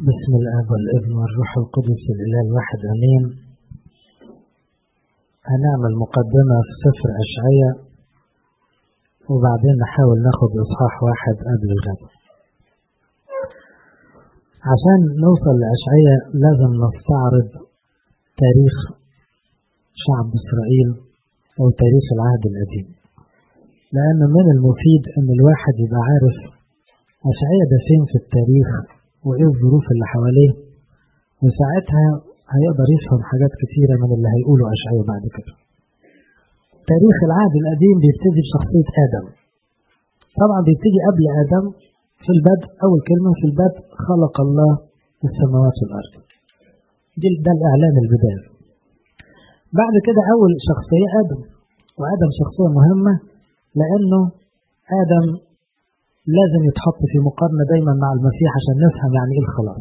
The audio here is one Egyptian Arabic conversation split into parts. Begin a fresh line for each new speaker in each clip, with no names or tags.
بسم الآب والابن والروح القدس الإله الواحد أمين هنعمل مقدمة في سفر أشعية وبعدين نحاول ناخد إصحاح واحد قبل الغد عشان نوصل لأشعية لازم نستعرض تاريخ شعب إسرائيل أو تاريخ العهد القديم لأن من المفيد أن الواحد يبقى عارف أشعية ده فين في التاريخ وإيه الظروف اللي حواليه وساعتها هيقدر يفهم حاجات كثيرة من اللي هيقوله أشعية بعد كده تاريخ العهد القديم بيبتدي بشخصية آدم طبعا بيبتدي قبل آدم في البدء أول كلمة في البدء خلق الله السماوات والأرض دي ده الإعلان البداية بعد كده أول شخصية آدم وآدم شخصية مهمة لأنه آدم لازم يتحط في مقارنة دايما مع المسيح عشان نفهم يعني إيه الخلاص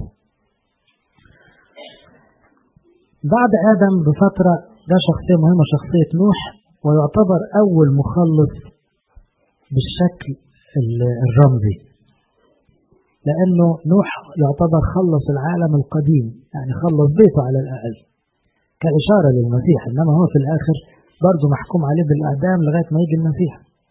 بعد آدم بفترة ده شخصية مهمة شخصية نوح ويعتبر أول مخلص بالشكل الرمزي لأنه نوح يعتبر خلص العالم القديم يعني خلص بيته على الأقل كإشارة للمسيح إنما هو في الآخر برضه محكوم عليه بالإعدام لغاية ما يجي المسيح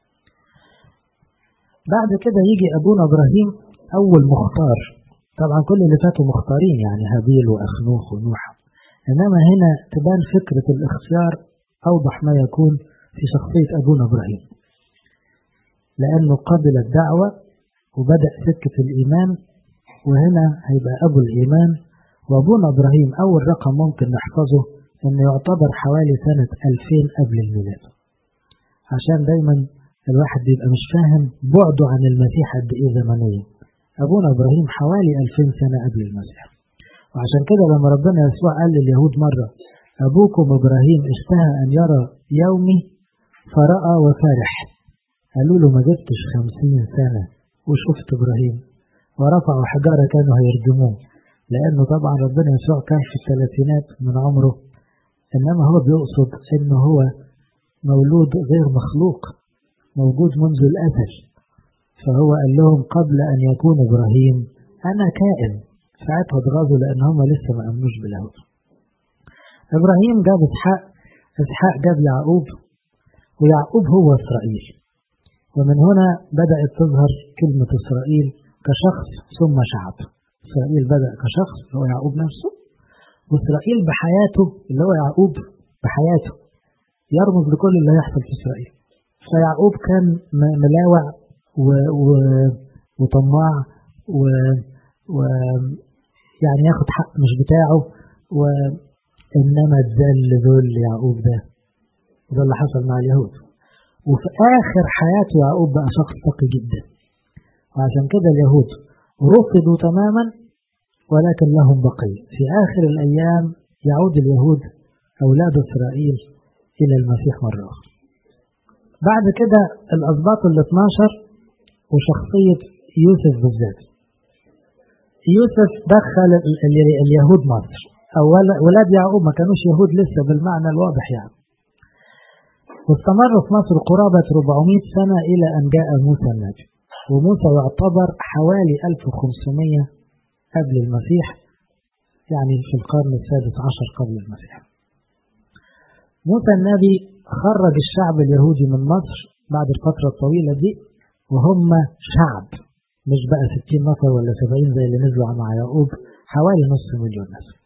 بعد كده يجي أبونا إبراهيم أول مختار طبعا كل اللي فاتوا مختارين يعني هابيل وأخنوخ ونوح إنما هنا تبان فكرة الاختيار أوضح ما يكون في شخصية أبونا إبراهيم لأنه قبل الدعوة وبدأ سكة الإيمان وهنا هيبقى أبو الإيمان وأبونا إبراهيم أول رقم ممكن نحفظه إنه يعتبر حوالي سنة 2000 قبل الميلاد عشان دايما الواحد بيبقى مش فاهم بعده عن المسيح قد إيه زمنيا أبونا إبراهيم حوالي 2000 سنة قبل المسيح وعشان كده لما ربنا يسوع قال لليهود مرة أبوكم إبراهيم اشتهى أن يرى يومي فرأى وفرح قالوا له ما جبتش خمسين سنة وشفت إبراهيم ورفعوا حجارة كانوا هيرجموه لأنه طبعا ربنا يسوع كان في الثلاثينات من عمره إنما هو بيقصد إنه هو مولود غير مخلوق موجود منذ الأزل فهو قال لهم قبل أن يكون إبراهيم أنا كائن ساعتها اتغاظوا لأن هم لسه ما أمنوش باليهود إبراهيم جاب إسحاق إسحاق جاب يعقوب ويعقوب هو إسرائيل ومن هنا بدأت تظهر كلمة إسرائيل كشخص ثم شعب إسرائيل بدأ كشخص اللي هو يعقوب نفسه وإسرائيل بحياته اللي هو يعقوب بحياته يرمز لكل اللي هيحصل في إسرائيل فيعقوب كان ملاوع و... و... وطماع و... و يعني ياخد حق مش بتاعه وإنما اتذل ذل يعقوب ده وده اللي حصل مع اليهود وفي آخر حياته يعقوب بقى شخص تقي جدا وعشان كده اليهود رفضوا تماما ولكن لهم بقية في آخر الأيام يعود اليهود أولاد إسرائيل إلى المسيح مرة أخرى بعد كده الأسباط ال 12 وشخصية يوسف بالذات يوسف دخل اليهود مصر أو ولاد يعقوب ما كانوش يهود لسه بالمعنى الواضح يعني واستمروا في مصر قرابة 400 سنة إلى أن جاء موسى النبي وموسى يعتبر حوالي 1500 قبل المسيح يعني في القرن السادس عشر قبل المسيح موسى النبي خرج الشعب اليهودي من مصر بعد الفترة الطويلة دي وهم شعب مش بقى 60 نفر ولا 70 زي اللي نزلوا مع يعقوب حوالي نص مليون نفر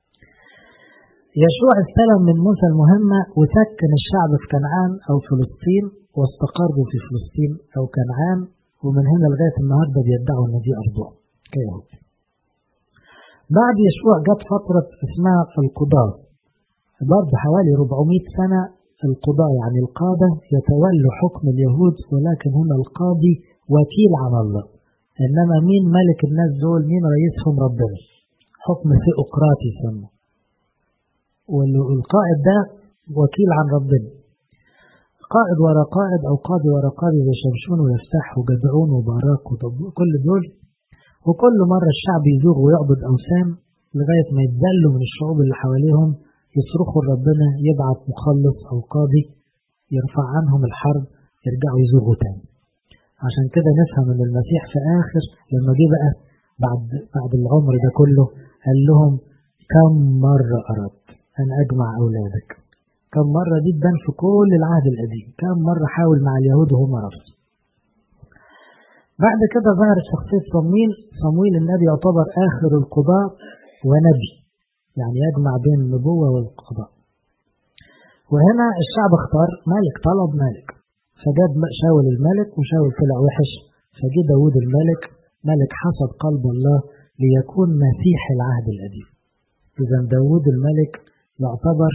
يشوع استلم من موسى المهمة وسكن الشعب في كنعان أو فلسطين واستقروا في فلسطين أو كنعان ومن هنا لغاية النهاردة بيدعوا أن دي أرضهم كيهود بعد يشوع جت فترة اسمها القضاء برضه حوالي 400 سنة القضاء يعني القادة يتولوا حكم اليهود ولكن هنا القاضي وكيل على الله إنما مين ملك الناس دول مين رئيسهم ربنا حكم ثيوقراطي يسموه والقائد ده وكيل عن ربنا قائد ورا قائد أو قاضي ورا قاضي زي شمشون ويفتح وجدعون وباراك وكل دول وكل مرة الشعب يزوغ ويعبد أوثان لغاية ما يتذلوا من الشعوب اللي حواليهم يصرخوا لربنا يبعث مخلص أو قاضي يرفع عنهم الحرب يرجعوا يزوغوا تاني عشان كده نفهم ان المسيح في آخر لما جه بقى بعد بعد العمر ده كله قال لهم كم مرة أردت أن أجمع أولادك كم مرة دي تبان في كل العهد القديم كم مرة حاول مع اليهود وهم رفضوا بعد كده ظهر شخصية صمويل صمويل النبي يعتبر آخر القضاء ونبي يعني يجمع بين النبوة والقضاء وهنا الشعب اختار ملك طلب ملك فجاب شاول الملك وشاول طلع وحش فجي داود الملك ملك حسب قلب الله ليكون مسيح العهد القديم إذا داود الملك يعتبر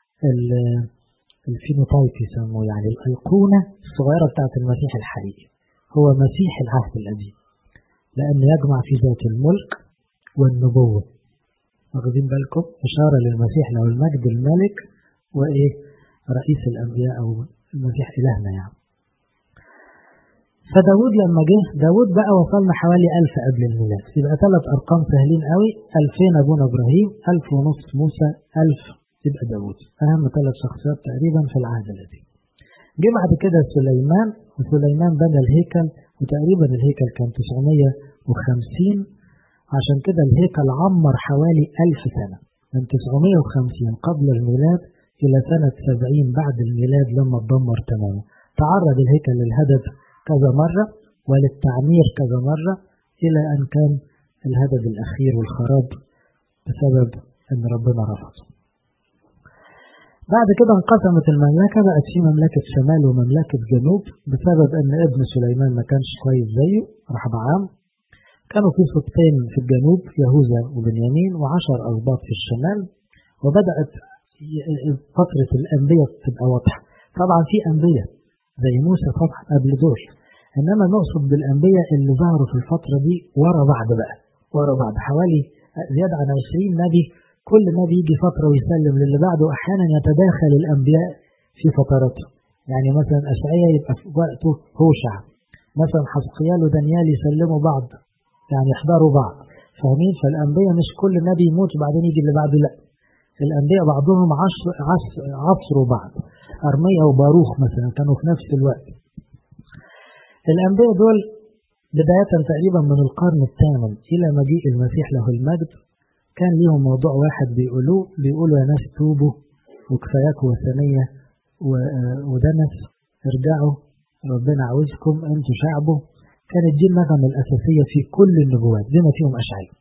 الفينوتايب يسموه يعني الأيقونة الصغيرة بتاعت المسيح الحقيقي هو مسيح العهد القديم لأنه يجمع في ذات الملك والنبوة واخدين بالكم إشارة للمسيح له المجد الملك وإيه رئيس الأنبياء أو المسيح إلهنا يعني فداود لما جه داود بقى وصلنا حوالي ألف قبل الميلاد يبقى ثلاث أرقام سهلين قوي ألفين أبونا إبراهيم ألف ونص موسى ألف يبقى داود أهم ثلاث شخصيات تقريبا في العهد القديم جه بعد كده سليمان وسليمان بنى الهيكل وتقريبا الهيكل كان 950 عشان كده الهيكل عمر حوالي ألف سنة من 950 قبل الميلاد إلى سنة 70 بعد الميلاد لما اتدمر تماما تعرض الهيكل للهدد كذا مرة وللتعمير كذا مرة إلى أن كان الهدد الأخير والخراب بسبب أن ربنا رفضه بعد كده انقسمت المملكة بقت في مملكة شمال ومملكة جنوب بسبب أن ابن سليمان ما كانش كويس زيه رحبعام كانوا في سبطين في الجنوب يهوذا وبنيامين وعشر أسباط في الشمال وبدأت فترة الأنبياء تبقى واضحة طبعا في أنبياء زي موسى طبعا قبل دول إنما نقصد بالأنبياء اللي ظهروا في الفترة دي ورا بعض بقى ورا بعض حوالي زيادة عن 20 نبي كل نبي يجي فترة ويسلم للي بعده أحيانا يتداخل الأنبياء في فتراته يعني مثلا أشعية يبقى في وقته هوشع مثلا حسقيال ودانيال يسلموا بعض يعني يحضروا بعض فاهمين فالأنبياء مش كل نبي يموت وبعدين يجي اللي بعده لا الأنبياء بعضهم عصر عصر عصروا بعض أرميا وباروخ مثلا كانوا في نفس الوقت الأنبياء دول بداية تقريبا من القرن الثامن إلى مجيء المسيح له المجد كان ليهم موضوع واحد بيقولوه بيقولوا يا ناس توبوا وكفاياكم وثنية ودنس ارجعوا ربنا عاوزكم انتوا شعبه كانت دي النغمة الأساسية في كل النبوات بما فيهم أشعياء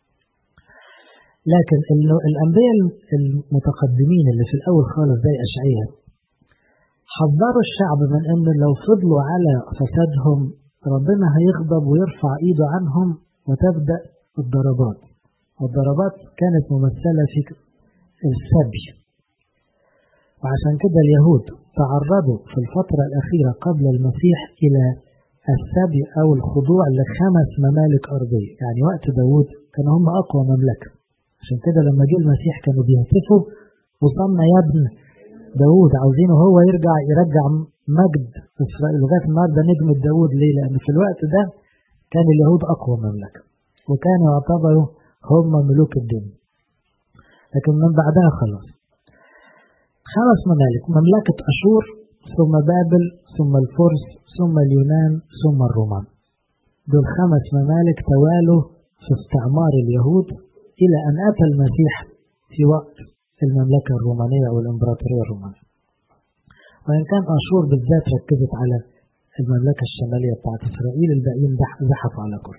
لكن الأنبياء المتقدمين اللي في الأول خالص زي أشعياء حذروا الشعب من أن لو فضلوا على فسادهم ربنا هيغضب ويرفع إيده عنهم وتبدأ الضربات والضربات كانت ممثلة في السبي وعشان كده اليهود تعرضوا في الفترة الأخيرة قبل المسيح إلى السبي أو الخضوع لخمس ممالك أرضية يعني وقت داود كانوا هم أقوى مملكة عشان كده لما جه المسيح كانوا بيهتفوا وصلنا يا ابن داود عاوزينه هو يرجع يرجع مجد إسرائيل لغاية النهارده نجمة داود ليه؟ لأن في الوقت ده كان اليهود أقوى مملكة وكانوا يعتبروا هم ملوك الدنيا لكن من بعدها خلاص خمس ممالك مملكة أشور ثم بابل ثم الفرس ثم اليونان ثم الرومان دول خمس ممالك توالوا في استعمار اليهود إلى أن أتى المسيح في وقت المملكة الرومانية أو الإمبراطورية الرومانية وإن كان أشور بالذات ركزت على المملكة الشمالية بتاعت إسرائيل الباقيين زحفوا على كل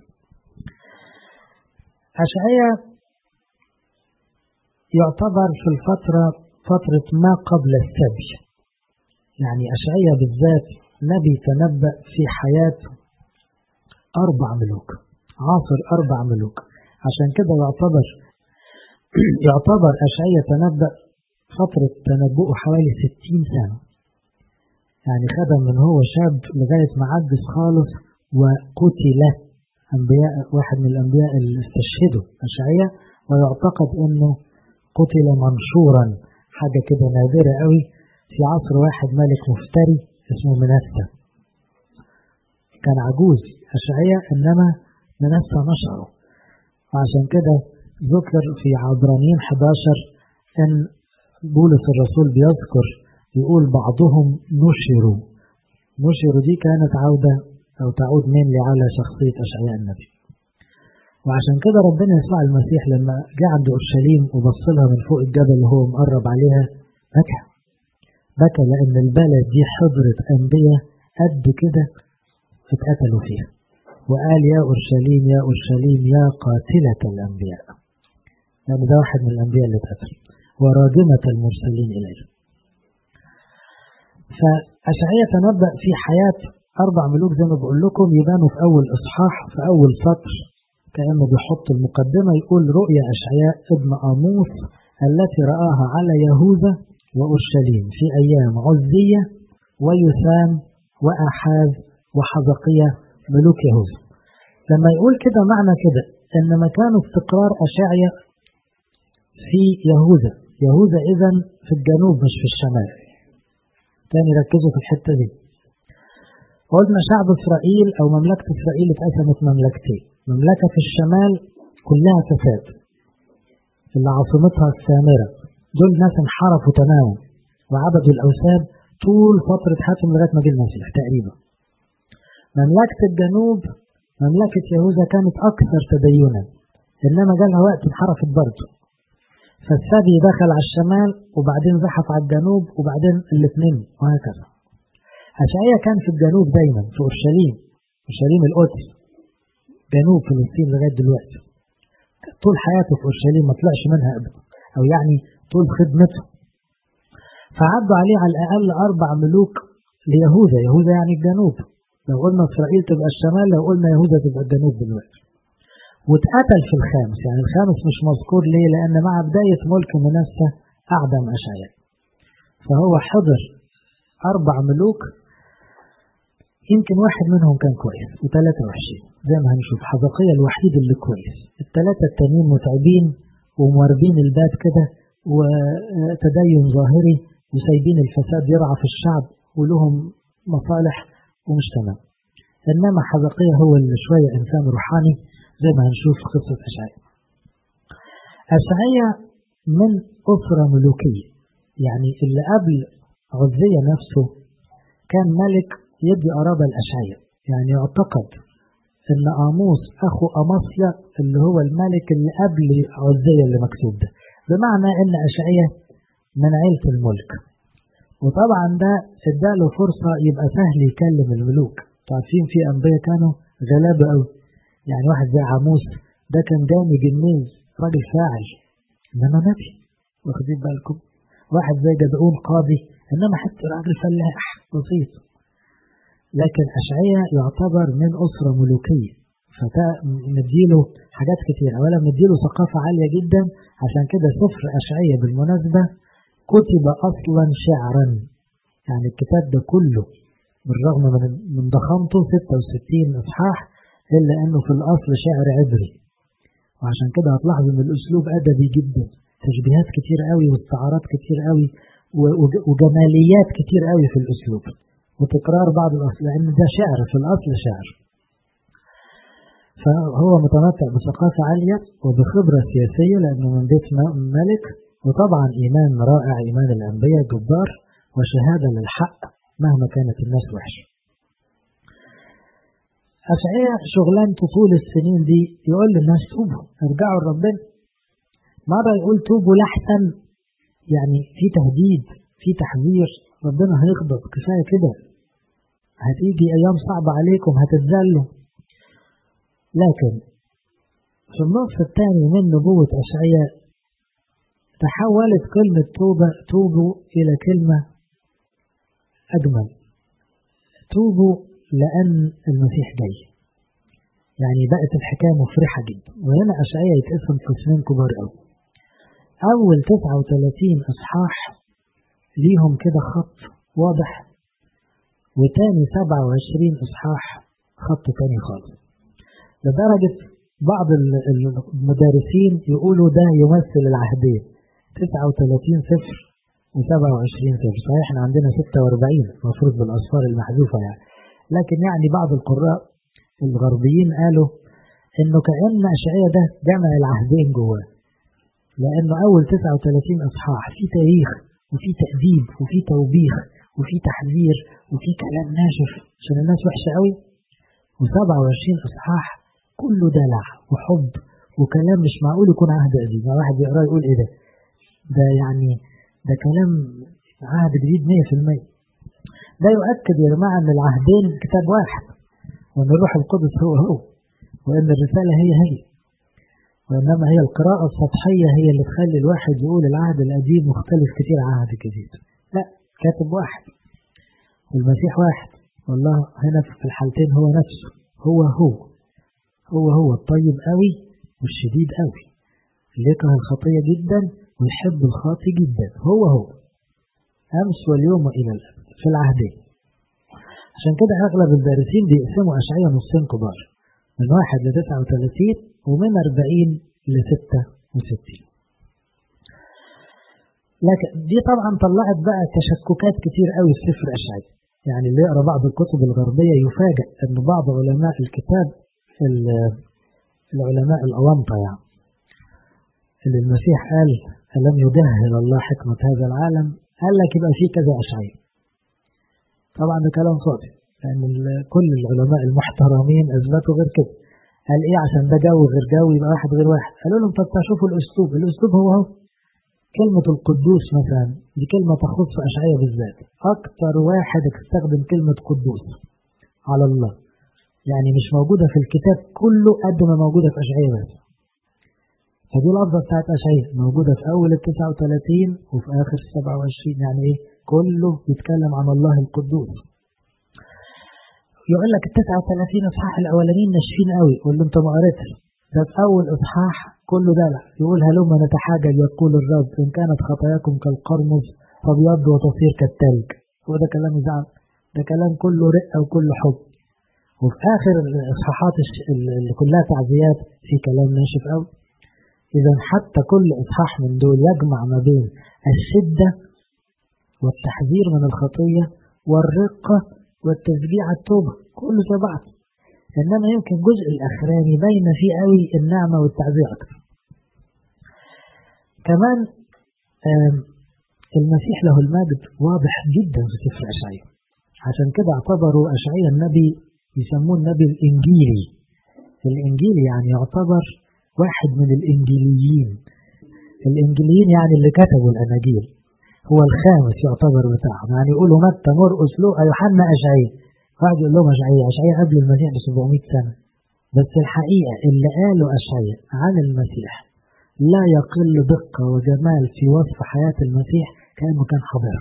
أشعية يعتبر في الفترة فترة ما قبل السبي يعني أشعية بالذات نبي تنبأ في حياة أربع ملوك عاصر أربع ملوك عشان كده يعتبر يعتبر أشعية تنبأ فترة تنبؤه حوالي ستين سنة يعني خدم من هو شاب لغاية ما عجز خالص وقتل أنبياء واحد من الأنبياء اللي استشهدوا أشعية ويعتقد أنه قتل منشورا حاجة كده نادرة قوي في عصر واحد ملك مفتري اسمه منسى كان عجوز أشعية إنما منسى نشره وعشان كده ذكر في عبرانيين 11 أن بولس الرسول بيذكر يقول بعضهم نشروا نشروا دي كانت عودة أو تعود مين على شخصية أشعياء النبي وعشان كده ربنا يسوع المسيح لما جه عند اورشليم وبص لها من فوق الجبل وهو مقرب عليها بكى بكى لان البلد دي حضرة انبياء قد كده اتقتلوا فيها وقال يا اورشليم يا اورشليم يا قاتلة الانبياء يعني ده واحد من الانبياء اللي اتقتل وراجمة المرسلين اليه فأشعية تنبأ في حياة أربع ملوك زي ما بقول لكم يبانوا في أول إصحاح في أول سطر كأنه بيحط المقدمة يقول رؤيا أشعياء ابن آموس التي رآها على يهوذا وأورشليم في أيام عزية ويثام وأحاز وحزقية ملوك يهوذا لما يقول كده معنى كده إن مكان استقرار أشعياء في يهوذا يهوذا إذا في الجنوب مش في الشمال تاني ركزوا في الحتة دي قلنا شعب إسرائيل أو مملكة إسرائيل اتقسمت مملكتين مملكة في الشمال كلها فساد اللي عاصمتها السامرة دول ناس انحرفوا تماما وعبدوا الأوثان طول فترة حياتهم لغاية ما جه المسيح تقريبا مملكة الجنوب مملكة يهوذا كانت أكثر تدينا إنما جالها وقت انحرفت برضه فالسبي دخل على الشمال وبعدين زحف على الجنوب وبعدين الاثنين وهكذا أشعية كان في الجنوب دايما في أورشليم أورشليم القدس جنوب فلسطين لغاية دلوقتي طول حياته في أورشليم ما طلعش منها أبدا أو يعني طول خدمته فعدوا عليه على الأقل أربع ملوك ليهوذا يهوذا يعني الجنوب لو قلنا إسرائيل تبقى الشمال لو قلنا يهوذا تبقى الجنوب دلوقتي واتقتل في الخامس يعني الخامس مش مذكور ليه لأن مع بداية ملك منسى أعدم أشعياء فهو حضر أربع ملوك يمكن واحد منهم كان كويس وثلاثة وحشين زي ما هنشوف حزقية الوحيد اللي كويس الثلاثة التانيين متعبين ومواربين الباب كده وتدين ظاهري وسايبين الفساد يرعى في الشعب ولهم مصالح ومش تمام إنما حزقية هو اللي شوية إنسان روحاني زي ما هنشوف في قصة أشعياء أشعياء من أسرة ملوكية يعني اللي قبل عزية نفسه كان ملك يدي قرابة الأشعياء يعني يعتقد أن آموس أخو أمصيا اللي هو الملك اللي قبل عزية اللي مكتوب ده بمعنى أن أشعياء من عيلة الملك وطبعا ده اداله فرصة يبقى سهل يكلم الملوك عارفين في أنبياء كانوا غلابة أوي يعني واحد زي عاموس ده كان جامي جنيز راجل فاعل إنما نبي واخدين بالكم واحد زي جدعون قاضي إنما حتى راجل فلاح بسيط لكن أشعية يعتبر من أسرة ملوكية فده مديله حاجات كتير أولا مديله ثقافة عالية جدا عشان كده سفر أشعية بالمناسبة كتب أصلا شعرا يعني الكتاب ده كله بالرغم من من ضخامته 66 إصحاح إلا أنه في الأصل شعر عبري وعشان كده هتلاحظوا إن الأسلوب أدبي جدا تشبيهات كتير قوي واستعارات كتير قوي وجماليات كتير قوي في الأسلوب وتكرار بعض الأصل لأن ده شعر في الأصل شعر فهو متمتع بثقافة عالية وبخبرة سياسية لأنه من بيت ملك وطبعا إيمان رائع إيمان الأنبياء جبار وشهادة للحق مهما كانت الناس وحشة أشعياء شغلانته طول السنين دي يقول للناس توبوا ارجعوا لربنا مرة يقول توبوا لحسن يعني في تهديد في تحذير ربنا هيغضب كفاية كده هتيجي أيام صعبة عليكم هتتذلوا لكن في النصف الثاني من نبوة أشعياء تحولت كلمة توبة توبوا إلى كلمة أجمل توبوا لأن المسيح جاي يعني بقت الحكاية مفرحة جدا وهنا أشعياء يتقسم قسمين كبار أوي أول 39 إصحاح ليهم كده خط واضح وتاني 27 إصحاح خط تاني خالص لدرجة بعض المدارسين يقولوا ده يمثل العهدين 39 صفر و27 صفر صحيح احنا عندنا 46 المفروض بالأصفار المحذوفة يعني لكن يعني بعض القراء الغربيين قالوا انه كأن أشعية ده جمع العهدين جواه لأنه أول 39 إصحاح في تاريخ وفي تأديب وفي توبيخ وفي تحذير وفي كلام ناشف عشان الناس وحشة قوي و27 إصحاح كله دلع وحب وكلام مش معقول يكون عهد قديم واحد يقرأ يقول ايه ده ده يعني ده كلام عهد جديد 100% ده يؤكد يا جماعة ان العهدين كتاب واحد وان الروح القدس هو هو وان الرسالة هي هي وإنما هي القراءة السطحية هي اللي تخلي الواحد يقول العهد القديم مختلف كتير عن العهد الجديد لا كاتب واحد والمسيح واحد والله هنا في الحالتين هو نفسه هو هو هو هو الطيب قوي والشديد قوي اللي يكره الخطية جدا ويحب الخاطي جدا هو هو أمس واليوم وإلى الأبد في العهدين عشان كده أغلب الدارسين بيقسموا أشعية نصين كبار من واحد ل 39 ومن 40 ل 66 لكن دي طبعا طلعت بقى تشككات كتير قوي في سفر أشعية يعني اللي يقرأ بعض الكتب الغربية يفاجأ أن بعض علماء الكتاب العلماء الأونطة يعني اللي المسيح قال ألم يجهل الله حكمة هذا العالم قال لك يبقى فيه كذا أشعية طبعا ده كلام فاضي لأن كل العلماء المحترمين أثبتوا غير كده قال إيه عشان ده جو غير جو يبقى واحد غير واحد قالوا لهم طب شوفوا الأسلوب الأسلوب هو هو كلمة القدوس مثلا دي كلمة تخص أشعية بالذات أكثر واحد استخدم كلمة قدوس على الله يعني مش موجودة في الكتاب كله قد ما موجودة في أشعية بس فدي الأفضل بتاعت أشعية موجودة في أول ال 39 وفي آخر ال 27 يعني إيه كله بيتكلم عن الله القدوس يقول لك ال 39 اصحاح الاولانيين ناشفين قوي يقول له انت ما قريتش ده في اول اصحاح كله دلع يقول هلما نتحاجج يقول الرب ان كانت خطاياكم كالقرمز فابيض وتصير كالتلج هو ده كلام زعل ده كلام كله رقه وكله حب وفي اخر الاصحاحات اللي كلها تعزيات في كلام ناشف قوي اذا حتى كل اصحاح من دول يجمع ما بين الشده والتحذير من الخطيه والرقه والتشجيع على التوبة كله زي بعض إنما يمكن الجزء الأخراني باين فيه قوي النعمة والتعزية أكثر كمان المسيح له المجد واضح جدا في سفر أشعياء عشان كده اعتبروا أشعياء النبي يسموه النبي الإنجيلي الإنجيلي يعني يعتبر واحد من الإنجيليين الإنجيليين يعني اللي كتبوا الأناجيل هو الخامس يعتبر بتاعهم يعني يقولوا متى مرقس لوقا يوحنا اشعياء واحد يقول لهم اشعياء اشعياء قبل المسيح ب 700 سنه بس الحقيقه اللي قاله اشعياء عن المسيح لا يقل دقه وجمال في وصف حياه المسيح كانه كان حاضرا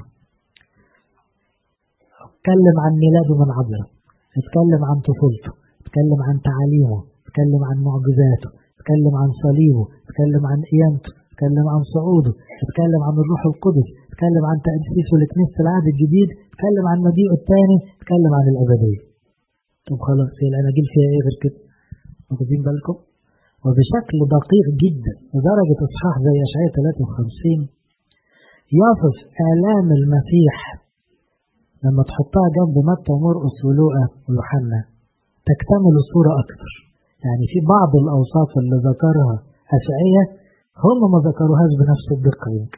اتكلم عن ميلاده من عذراء اتكلم عن طفولته اتكلم عن تعاليمه اتكلم عن معجزاته اتكلم عن صليبه اتكلم عن قيامته اتكلم عن صعوده اتكلم عن الروح القدس اتكلم عن تأسيسه لكنيسة العهد الجديد اتكلم عن مجيئه الثاني اتكلم عن الأبدية طب خلاص هي الأناجيل فيها ايه غير كده واخدين بالكم وبشكل دقيق جدا لدرجة إصحاح زي أشعياء 53 يصف آلام المسيح لما تحطها جنب متى ومرقس ولوقا ويوحنا تكتمل الصورة أكثر يعني في بعض الأوصاف اللي ذكرها أشعياء هم ما ذكروهاش بنفس الدقة يمكن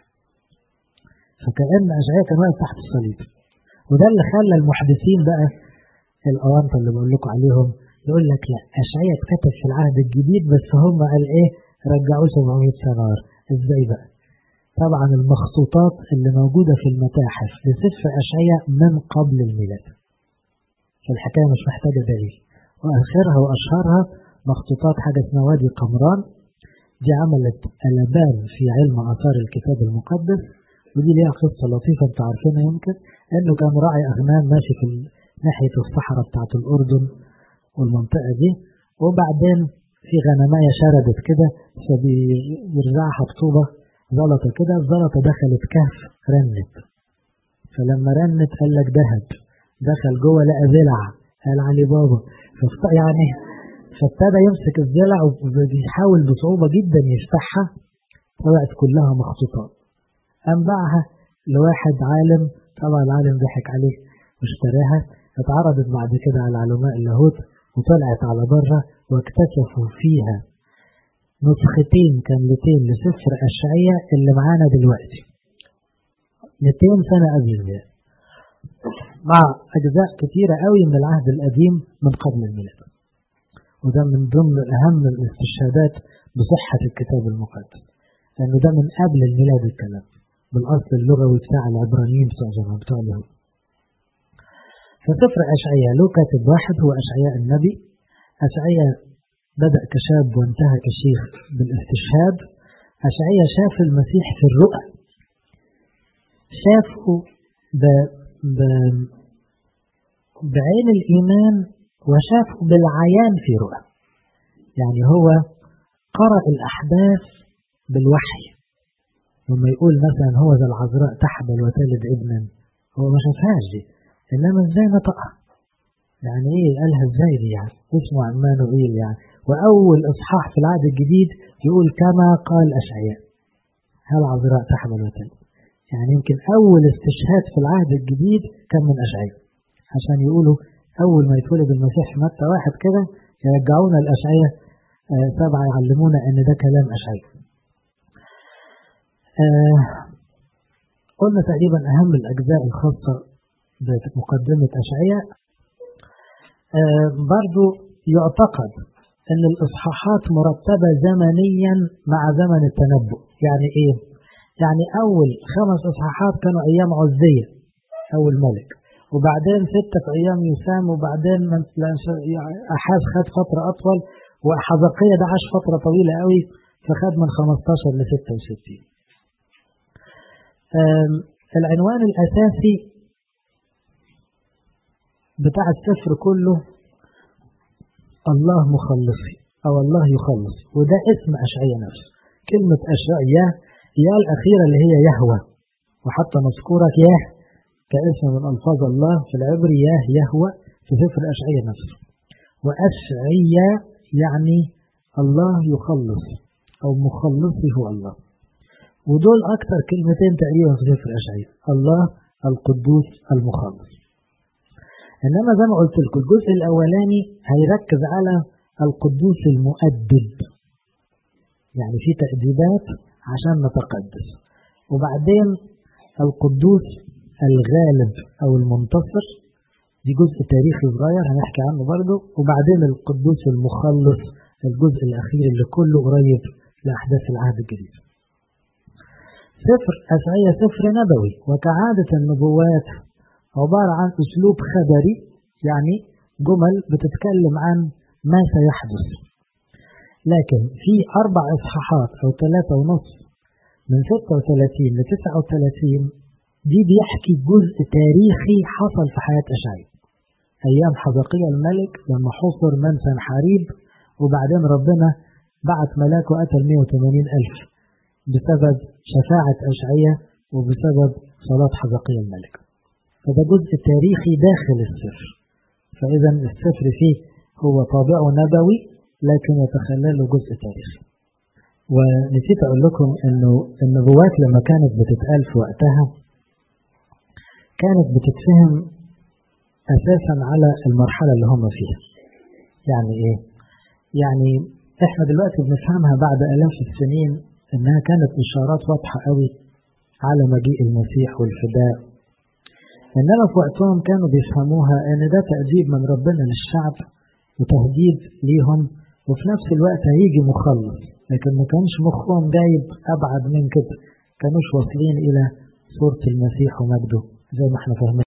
فكأن أشعياء كان واقف تحت الصليب وده اللي خلى المحدثين بقى الأوانطة اللي بقول لكم عليهم يقول لك لا أشعياء اتكتب في العهد الجديد بس هم قال إيه رجعوه 700 سنة ورا إزاي بقى؟ طبعا المخطوطات اللي موجودة في المتاحف لسفر أشعياء من قبل الميلاد فالحكاية مش محتاجة دليل وآخرها وأشهرها مخطوطات حاجة اسمها وادي قمران دي عملت قلبان في علم آثار الكتاب المقدس ودي ليها قصة لطيفة انتوا عارفينها يمكن انه كان راعي اغنام ماشي في ناحية الصحراء بتاعت الأردن والمنطقة دي وبعدين في غنماية شردت كده فبيرزعها بطوبة زلطة كده الزلطة دخلت كهف رنت فلما رنت قال لك ذهب دخل جوه لقى ذلع قال علي بابا يعني فابتدى يمسك الزلع وبيحاول بصعوبة جدا يفتحها طلعت كلها مخطوطات قام باعها لواحد عالم طبعا العالم ضحك عليه واشتراها اتعرضت بعد كده على علماء اللاهوت وطلعت على بره واكتشفوا فيها نسختين كاملتين لسفر أشعية اللي معانا دلوقتي 200 سنة قبل الميلاد مع أجزاء كتيرة قوي من العهد القديم من قبل الميلاد وده من ضمن أهم الاستشهادات بصحة الكتاب المقدس لأنه ده من قبل الميلاد الكلام بالأصل اللغوي بتاع العبرانيين بتوع زمان بتوع اليهود فسفر أشعياء له كاتب واحد هو أشعياء النبي أشعياء بدأ كشاب وانتهى كشيخ بالاستشهاد أشعياء شاف المسيح في الرؤى شافه ب... ب... بعين الإيمان وشافه بالعيان في رؤى يعني هو قرأ الأحداث بالوحي لما يقول مثلا هو ذا العذراء تحبل وتلد ابنا هو ما شافهاش دي إنما إزاي نطقها يعني إيه قالها إزاي دي يعني اسمه عمانوئيل يعني وأول إصحاح في العهد الجديد يقول كما قال أشعياء هل عذراء تحمل وتلد يعني يمكن أول استشهاد في العهد الجديد كان من أشعياء عشان يقولوا أول ما يتولد المسيح في متى واحد كده يرجعونا الأشعياء آه سبعة يعلمونا أن ده كلام أشعياء آه قلنا تقريبا أهم الأجزاء الخاصة بمقدمة أشعياء آه برضو يعتقد أن الإصحاحات مرتبة زمنيا مع زمن التنبؤ يعني إيه؟ يعني أول خمس إصحاحات كانوا أيام عزية أول ملك وبعدين ستة في أيام يسام وبعدين أحاز خد فترة أطول وحزقية ده عاش فترة طويلة قوي فخد من 15 ل 66 العنوان الأساسي بتاع السفر كله الله مخلصي أو الله يخلص وده اسم أشعية نفسه كلمة أشعية يا الأخيرة اللي هي يهوى وحتى مذكورة ياه كاسم من ألفاظ الله في العبري ياه يهوى في سفر أشعية نفسه وأشعية يعني الله يخلص أو مخلصي هو الله ودول أكثر كلمتين تقريبا في سفر أشعية الله القدوس المخلص إنما زي ما قلت لكم الجزء الأولاني هيركز على القدوس المؤدب يعني في تأديبات عشان نتقدس وبعدين القدوس الغالب أو المنتصر دي جزء تاريخي صغير هنحكي عنه برضه وبعدين القدوس المخلص الجزء الأخير اللي كله قريب لأحداث العهد الجديد سفر أشعية سفر نبوي وكعادة النبوات عبارة عن أسلوب خبري يعني جمل بتتكلم عن ما سيحدث لكن في أربع إصحاحات أو ثلاثة ونص من 36 ل 39 دي بيحكي جزء تاريخي حصل في حياة أشعياء أيام حزقية الملك لما حصر من سنحاريب وبعدين ربنا بعت ملاك وقتل 180 ألف بسبب شفاعة أشعية وبسبب صلاة حزقية الملك فده جزء تاريخي داخل السفر فإذا السفر فيه هو طابعه نبوي لكن يتخلله جزء تاريخي ونسيت أقول لكم أنه النبوات لما كانت بتتقال في وقتها كانت بتتفهم أساسا على المرحلة اللي هم فيها يعني إيه؟ يعني إحنا دلوقتي بنفهمها بعد آلاف السنين إنها كانت إشارات واضحة قوي على مجيء المسيح والفداء إنما في وقتهم كانوا بيفهموها إن ده تأديب من ربنا للشعب وتهديد ليهم وفي نفس الوقت هيجي مخلص لكن ما كانش مخهم جايب أبعد من كده كانوش واصلين إلى صورة المسيح ومجده زي ما احنا فاهمين